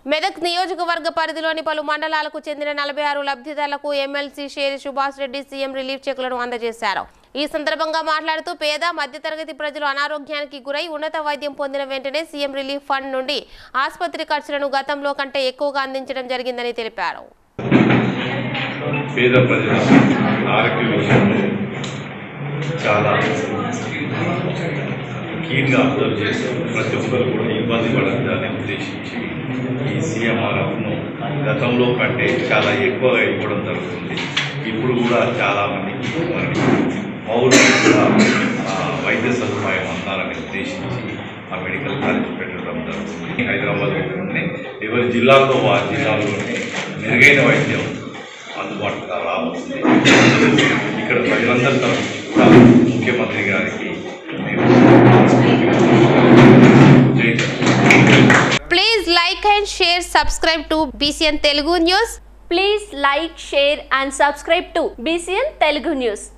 మెదక్ నియోజకవర్గ పరిధిలోని పలు మండలాలకు చెందిన నలభై ఆరు లబ్ధిదారులకు MLC Sheri Subhash Reddy CM relief చెక్కులను అందజేశారు ఈ సందర్భంగా మాట్లాడుతూ పేద మధ్యతరగతి ప్రజలు అనారోగ్యానికి గురై ఉన్నత వైద్యం పొందిన వెంటనే సీఎం రిలీఫ్ ఫండ్ నుండి ఆసుపత్రి ఖర్చులను గతంలో కంటే ఎక్కువగా అందించడం జరిగిందని తెలిపారు పేద ప్రజల ఆరోగ్య విషయంలో చాలా కీన్గా అబ్జర్వ్ చేస్తూ ప్రతి ఒక్కరు కూడా ఇబ్బంది పడద్దని ఉద్దేశించి ఈ సీఎంఆర్ఎఫ్ను గతంలో కంటే చాలా ఎక్కువగా ఇవ్వడం జరుగుతుంది ఇప్పుడు కూడా చాలామందికి మరి పౌరులకు కూడా ఆ, వైద్య సదుపాయం అందాలని ఉద్దేశించి ఆ మెడికల్ కాలేజ్ పెట్టడం జరుగుతుంది హైదరాబాద్లోనే ఎవరి జిల్లాల్లో వారి జిల్లాల్లోనే మెరుగైన వైద్యం అందుబాటులో రాబోతుంది ఇక్కడ ప్రజలందరి తరఫున కూడా ముఖ్యమంత్రి గారికి మేము జై Jagan. Please like and share subscribe to BCN Telugu news Please like, share and subscribe to BCN Telugu News.